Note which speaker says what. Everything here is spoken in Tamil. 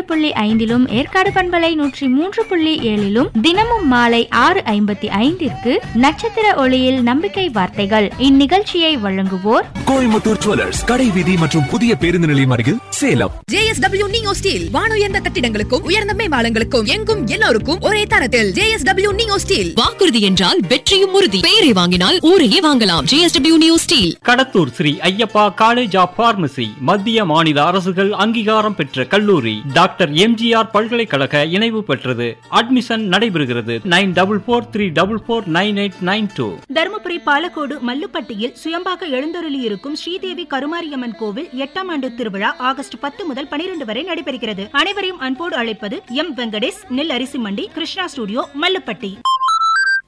Speaker 1: புள்ளி ஐந்திலும் ஏற்காடு பண்பலை நூற்றி மூன்று புள்ளி ஏழிலும் தினமும் மாலை ஆறு ஐம்பத்தி ஐந்திற்கு நட்சத்திர ஒளியில் நம்பிக்கை வார்த்தைகள் இந்நிகழ்ச்சியை வழங்குவோர்
Speaker 2: கோயம்புத்தூர் ஜுவல்லர்ஸ் கடை வீதி மற்றும் புதிய பேருந்து நிலையம் அருகில் சேலம்
Speaker 3: ஜேஎஸ்டபிள்யூ நியோ ஸ்டீல் வானுயர்ந்த கட்டிடங்களுக்கும் உயர்ந்த மேம்பாலங்களுக்கும் எங்கும் எல்லோருக்கும் ஒரே தரத்தில் ஜேஎஸ்டபிள்யூ நியோ ஸ்டீல்
Speaker 4: வாக்குறுதி என்றால் வெற்றியும் உறுதி பெயரை வாங்கினால் ஊரையே வாங்கலாம் JSW new steel
Speaker 5: Kadathur Sri Ayyappa college of pharmacy மத்திய மாநில அரசுகள் அங்கீகாரம் பெற்ற கல்லூரி டாக்டர் எம்ஜிஆர் பல்கலைக்கழக இணைவு பெற்றது அட்மிஷன் நடைபெறுகிறது nine double four three double four nine eight nine two
Speaker 6: Dharmapuri Palacode மல்லுப்பட்டியில் சுயம்பாக எழுந்தருளி இருக்கும் ஸ்ரீதேவி கருமாரியம்மன் கோவில் எட்டாம் ஆண்டு திருவிழா ஆகஸ்ட் பத்து முதல் பனிரெண்டு வரை நடைபெறுகிறது அனைவரையும் அன்போடு அழைப்பது எம் வெங்கடேஷ் நெல் அரிசி மண்டி கிருஷ்ணா ஸ்டுடியோ மல்லுப்பட்டி